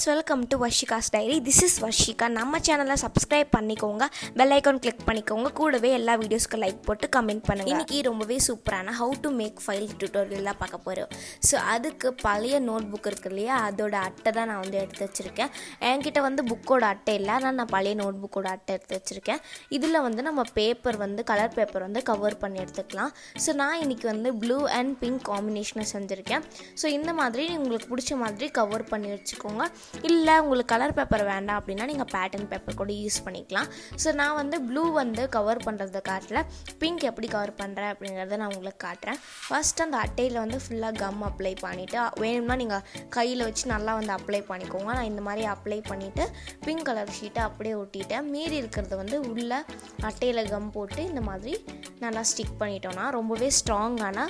friends welcome to Varshika's diary this is Varshika நம்ம சேனலை subscribe பண்ணிக்கோங்க பெல் ஐக்கான் கிளிக் பண்ணிக்கோங்க கூடவே எல்லா வீடியோஸ்க்கு லைக் போட்டு கமெண்ட் பண்ணுங்கள் இன்னைக்கு ரொம்பவே சூப்பரான how to make file tutorial தான் பார்க்க போகிறோம் ஸோ அதுக்கு பழைய நோட் புக் இருக்கு இல்லையா அதோட அட்டை தான் நான் வந்து எடுத்து வச்சுருக்கேன் என்கிட்ட வந்து புக்கோட அட்டை இல்லை ஆனால் நான் பழைய நோட் புக்கோட அட்டை எடுத்து வச்சுருக்கேன் இதில் வந்து நம்ம பேப்பர் வந்து கலர் பேப்பர் வந்து கவர் பண்ணி எடுத்துக்கலாம் ஸோ நான் இன்னைக்கு வந்து ப்ளூ அண்ட் பிங்க் காம்பினேஷனை செஞ்சுருக்கேன் ஸோ இந்த மாதிரி உங்களுக்கு பிடிச்ச மாதிரி கவர் பண்ணி வச்சுக்கோங்க இல்லை உங்களுக்கு கலர் பேப்பர் வேண்டாம் அப்படின்னா நீங்கள் பேட்டர்ன் பேப்பர் கூட யூஸ் பண்ணிக்கலாம் ஸோ நான் வந்து ப்ளூ வந்து கவர் பண்ணுறது காட்டல பிங்க் எப்படி கவர் பண்ணுறேன் அப்படிங்கிறத நான் உங்களுக்கு காட்டுறேன் ஃபர்ஸ்ட் அந்த அட்டையில் வந்து ஃபுல்லாக கம் அப்ளை பண்ணிவிட்டு வேணும்னா நீங்கள் கையில் வச்சு நல்லா வந்து அப்ளை பண்ணிக்கோங்க நான் இந்த மாதிரி அப்ளை பண்ணிவிட்டு பிங்க் கலர் ஷீட்டை அப்படியே ஒட்டிட்டேன் மீறி இருக்கிறத வந்து உள்ள அட்டையில் கம் போட்டு இந்த மாதிரி நல்லா ஸ்டிக் பண்ணிட்டோன்னா ரொம்பவே ஸ்ட்ராங்கான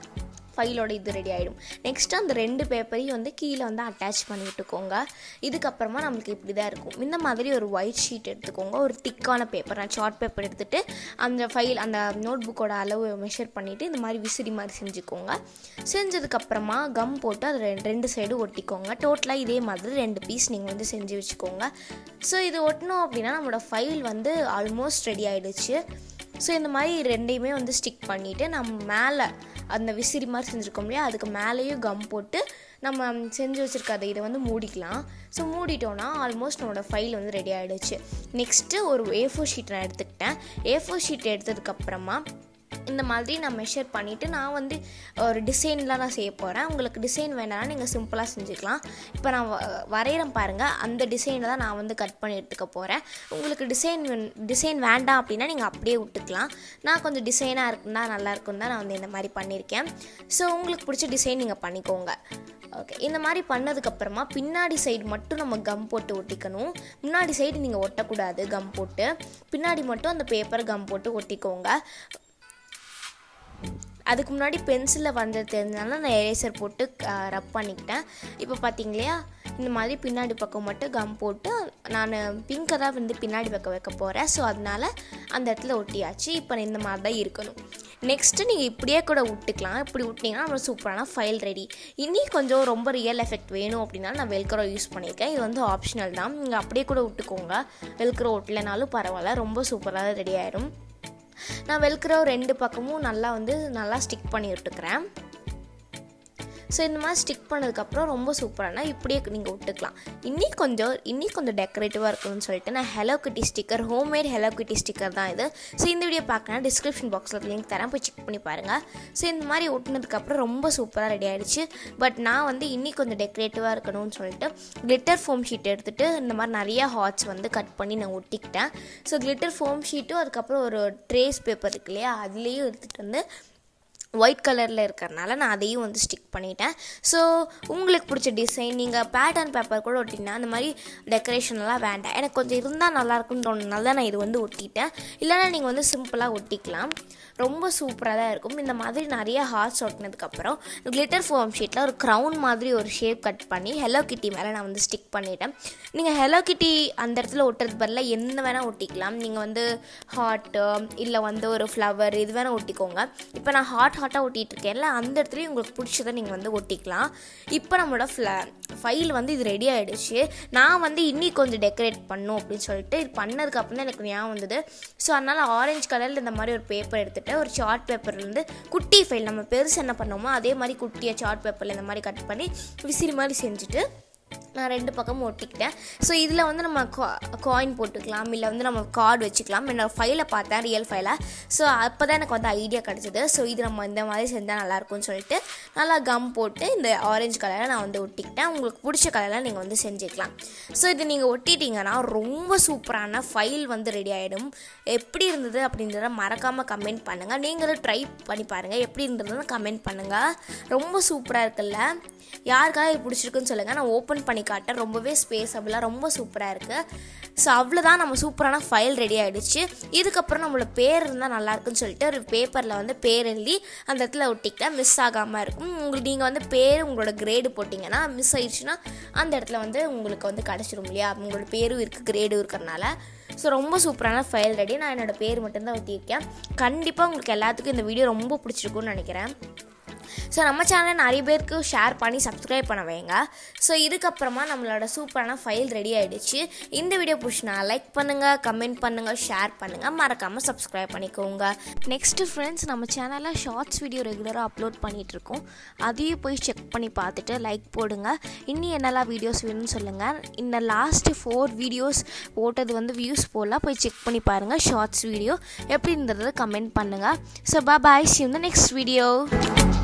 ஃபைலோட இது ரெடி ஆகிடும் நெக்ஸ்ட்டு அந்த ரெண்டு பேப்பரையும் வந்து கீழே வந்து அட்டாச் பண்ணி விட்டுக்கோங்க இதுக்கப்புறமா நம்மளுக்கு இப்படி தான் இருக்கும் இந்த மாதிரி ஒரு ஒயிட் ஷீட் எடுத்துக்கோங்க ஒரு திக்கான பேப்பர் நான் சார்ட் பேப்பர் எடுத்துகிட்டு அந்த ஃபைல் அந்த நோட் புக்கோட அளவு மெஷர் பண்ணிவிட்டு இந்த மாதிரி விசிறி மாதிரி செஞ்சுக்கோங்க செஞ்சதுக்கப்புறமா கம் போட்டு அது ரெண்டு ரெண்டு சைடு ஒட்டிக்கோங்க டோட்டலாக இதே மாதிரி ரெண்டு பீஸ் நீங்கள் வந்து செஞ்சு வச்சுக்கோங்க ஸோ இது ஒட்டணும் அப்படின்னா நம்மளோட ஃபைல் வந்து ஆல்மோஸ்ட் ரெடி ஆகிடுச்சு ஸோ இந்த மாதிரி ரெண்டையுமே வந்து ஸ்டிக் பண்ணிவிட்டு நம்ம மேலே அந்த விசிறி மாதிரி செஞ்சுருக்கோம் இல்லையா அதுக்கு மேலேயும் கம் போட்டு நம்ம செஞ்சு வச்சுருக்க இதை வந்து மூடிக்கலாம் ஸோ மூடிட்டோன்னா ஆல்மோஸ்ட் நம்மளோட ஃபைல் வந்து ரெடி ஆகிடுச்சு நெக்ஸ்ட்டு ஒரு ஏ ஃபோர் ஷீட் நான் எடுத்துக்கிட்டேன் ஏ ஃபோர் ஷீட் எடுத்ததுக்கப்புறமா இந்த மாதிரி நான் மெஷர் பண்ணிவிட்டு நான் வந்து ஒரு டிசைன்லாம் நான் செய்ய போகிறேன் உங்களுக்கு டிசைன் வேணாலும் நீங்கள் சிம்பிளாக செஞ்சுக்கலாம் இப்போ நான் வரைகிறேன் பாருங்கள் அந்த டிசைனை தான் நான் வந்து கட் பண்ணி எடுத்துக்க போகிறேன் உங்களுக்கு டிசைன் டிசைன் வேண்டாம் அப்படின்னா நீங்கள் அப்படியே விட்டுக்கலாம் நான் கொஞ்சம் டிசைனாக இருக்குன்னா நல்லா இருக்கும் தான் நான் வந்து இந்த மாதிரி பண்ணியிருக்கேன் ஸோ உங்களுக்கு பிடிச்ச டிசைன் நீங்கள் பண்ணிக்கோங்க ஓகே இந்த மாதிரி பண்ணதுக்கப்புறமா பின்னாடி சைடு மட்டும் நம்ம கம் போட்டு ஒட்டிக்கணும் முன்னாடி சைடு நீங்கள் ஒட்டக்கூடாது கம் போட்டு பின்னாடி மட்டும் அந்த பேப்பர் கம் போட்டு ஒட்டிக்கோங்க அதுக்கு முன்னாடி பென்சிலில் வந்தது தெரிஞ்சனால நான் எரேசர் போட்டு ரப் பண்ணிக்கிட்டேன் இப்போ பார்த்தீங்களா இந்த மாதிரி பின்னாடி பக்கம் மட்டும் கம் போட்டு நான் பிங்கை தான் வந்து பின்னாடி பக்கம் வைக்க போகிறேன் ஸோ அதனால் அந்த இடத்துல ஒட்டியாச்சு இப்போ இந்த மாதிரி தான் இருக்கணும் நெக்ஸ்ட்டு நீங்கள் இப்படியே கூட விட்டுக்கலாம் இப்படி விட்டிங்கன்னா நம்ம சூப்பரான ஃபைல் ரெடி இனி கொஞ்சம் ரொம்ப ரியல் எஃபெக்ட் வேணும் அப்படின்னா நான் வெல்க்ரோ யூஸ் பண்ணியிருக்கேன் இது வந்து ஆப்ஷனல் தான் நீங்கள் அப்படியே கூட விட்டுக்கோங்க வெல்க்ரோ ஒட்டலைனாலும் பரவாயில்ல ரொம்ப சூப்பராக ரெடி ஆயிடும் நான் வெல்க்ரோ ரெண்டு பக்கமும் நல்லா வந்து நல்லா ஸ்டிக் பண்ணி விட்டுக்கிறேன் ஸோ இந்த மாதிரி ஸ்டிக் பண்ணதுக்கப்புறம் ரொம்ப சூப்பரான இப்படியே நீங்கள் விட்டுக்கலாம் இன்னி கொஞ்சம் இன்னி கொஞ்சம் டெக்கரேட்டிவாக இருக்கும்னு சொல்லிட்டு நான் hello kitty sticker homemade hello kitty sticker தான் இது ஸோ இந்த வீடியோ பார்க்கணும் டிஸ்கிரிப்ஷன் பாக்ஸில் லிங்க் தரேன் போய் செக் பண்ணி பாருங்கள் ஸோ இந்த மாதிரி ஒட்டினதுக்கப்புறம் ரொம்ப சூப்பராக ரெடி ஆகிடுச்சு பட் நான் வந்து இன்னி கொஞ்சம் டெக்கரேட்டிவாக இருக்கணும்னு சொல்லிட்டு கிளிட்டர் ஃபோம் ஷீட் எடுத்துகிட்டு இந்த மாதிரி நிறையா ஹார்ட்ஸ் வந்து கட் பண்ணி நான் ஒட்டிக்கிட்டேன் ஸோ கிளிட்டர் ஃபோம் ஷீட்டும் அதுக்கப்புறம் ஒரு ட்ரேஸ் பேப்பர் இருக்கு இல்லையா அதுலேயும் எடுத்துகிட்டு வந்து ஒயிட் கலரில் இருக்கிறனால நான் அதையும் வந்து ஸ்டிக் பண்ணிட்டேன் ஸோ உங்களுக்கு பிடிச்ச டிசைன் நீங்கள் பேட்டர்ன் பேப்பர் கூட ஒட்டினா அந்த மாதிரி டெக்கரேஷன்லாம் வேண்டாம் எனக்கு கொஞ்சம் இருந்தால் நல்லாயிருக்குன்னு தோணுனால தான் நான் இது வந்து ஒட்டிட்டேன் இல்லைனா நீங்கள் வந்து சிம்பிளாக ஒட்டிக்கலாம் ரொம்ப சூப்பராக தான் இருக்கும் இந்த மாதிரி நிறைய ஹார்ட்ஸ் ஒட்டினதுக்கப்புறம் கிளிட்டர் ஃபோம் ஷீட்டில் ஒரு க்ரௌன் மாதிரி ஒரு ஷேப் கட் பண்ணி ஹெலோ கிட்டி மேலே நான் வந்து ஸ்டிக் பண்ணிட்டேன் நீங்கள் ஹெலோ கிட்டி அந்த இடத்துல ஒட்டுறது பதிலாக என்ன வேணால் ஒட்டிக்கலாம் நீங்கள் வந்து ஹார்ட்டு இல்லை வந்து ஒரு ஃப்ளவர் இது வேணால் ஒட்டிக்கோங்க இப்போ நான் ஹார்ட் ஹாட்டாக ஒட்டிகிட்டு இருக்கேன்ல அந்த இடத்துலையும் உங்களுக்கு பிடிச்சதை நீங்கள் வந்து ஒட்டிக்கலாம் இப்போ நம்மளோட ஃப்ள ஃபைல் வந்து இது ரெடி ஆகிடுச்சு நான் வந்து இன்னி கொஞ்சம் டெக்கரேட் பண்ணும் அப்படின்னு சொல்லிட்டு இது பண்ணதுக்கப்புறம் தான் எனக்கு ஞாபகம் வந்தது ஸோ அதனால் ஆரஞ்சு கலரில் இந்த மாதிரி ஒரு பேப்பர் எடுத்துகிட்டு ஒரு சார்ட் பேப்பர் வந்து குட்டி ஃபைல் நம்ம பெருசு என்ன பண்ணோமோ அதே மாதிரி குட்டியாக சார்ட் பேப்பரில் இந்த மாதிரி கட் பண்ணி விசிறி மாதிரி செஞ்சுட்டு நான் ரெண்டு பக்கமும் ஒட்டிக்கிட்டேன் ஸோ இதில் வந்து நம்ம காயின் போட்டுக்கலாம் இல்லை வந்து நம்ம கார்டு வச்சுக்கலாம் என்னோடய ஃபைலை பார்த்தேன் ரியல் ஃபைலை ஸோ அப்போ தான் எனக்கு வந்து ஐடியா கிடச்சிது ஸோ இது நம்ம இந்த மாதிரி செஞ்சால் நல்லாயிருக்கும்னு சொல்லிட்டு நல்லா கம் போட்டு இந்த ஆரஞ்சு கலரை நான் வந்து ஒட்டிக்கிட்டேன் உங்களுக்கு பிடிச்ச கலரில் நீங்கள் வந்து செஞ்சுக்கலாம் ஸோ இது நீங்கள் ஒட்டிட்டீங்கன்னா ரொம்ப சூப்பரான ஃபைல் வந்து ரெடி ஆகிடும் எப்படி இருந்தது அப்படின்றத மறக்காமல் கமெண்ட் பண்ணுங்கள் நீங்களும் ட்ரை பண்ணி பாருங்கள் எப்படி இருந்ததுன்னு கமெண்ட் பண்ணுங்கள் ரொம்ப சூப்பராக இருக்குல்ல யாருக்காக இது பிடிச்சிருக்குன்னு சொல்லுங்கள் நான் ஓப்பன் பண்ணி காட்டேன் ரொம்பவே ஸ்பேஸபிளாக ரொம்ப சூப்பராக இருக்குது ஸோ அவ்வளோதான் நம்ம சூப்பரான ஃபைல் ரெடி ஆகிடுச்சு இதுக்கப்புறம் நம்மளோட பேர் இருந்தால் நல்லாயிருக்குன்னு சொல்லிட்டு ஒரு பேப்பரில் வந்து பேர் எழுதி அந்த இடத்துல ஒட்டிக்கிட்டா மிஸ் ஆகாமல் இருக்கும் உங்களுக்கு நீங்கள் வந்து பேர் உங்களோட கிரேடு போட்டிங்கன்னா மிஸ் ஆயிடுச்சுன்னா அந்த இடத்துல வந்து உங்களுக்கு வந்து கிடச்சிரும் இல்லையா உங்களோட பேரும் இருக்குது கிரேடும் இருக்கிறனால ஸோ ரொம்ப சூப்பரான ஃபைல் ரெடி நான் என்னோடய பேர் மட்டும்தான் ஒட்டியிருக்கேன் கண்டிப்பாக உங்களுக்கு எல்லாத்துக்கும் இந்த வீடியோ ரொம்ப பிடிச்சிருக்குன்னு நினைக்கிறேன் ஸோ நம்ம சேனலை நிறைய பேருக்கு ஷேர் பண்ணி சப்ஸ்கிரைப் பண்ண வைங்க ஸோ இதுக்கப்புறமா நம்மளோட சூப்பரான ஃபைல் ரெடி ஆகிடுச்சு இந்த வீடியோ பிடிச்சினா லைக் பண்ணுங்கள் கமெண்ட் பண்ணுங்கள் ஷேர் பண்ணுங்கள் மறக்காமல் சப்ஸ்கிரைப் பண்ணிக்கோங்க நெக்ஸ்ட்டு ஃப்ரெண்ட்ஸ் நம்ம சேனலில் ஷார்ட்ஸ் வீடியோ ரெகுலராக அப்லோட் பண்ணிகிட்ருக்கோம் அதையும் போய் செக் பண்ணி பார்த்துட்டு லைக் போடுங்க இன்னும் என்னெல்லாம் வீடியோஸ் வேணும்னு சொல்லுங்கள் இந்த லாஸ்ட்டு ஃபோர் வீடியோஸ் போட்டது வந்து வியூஸ் போடலாம் போய் செக் பண்ணி பாருங்கள் ஷார்ட்ஸ் வீடியோ எப்படி இருந்தது கமெண்ட் பண்ணுங்கள் ஸோ பாய் சி இந்த நெக்ஸ்ட் வீடியோ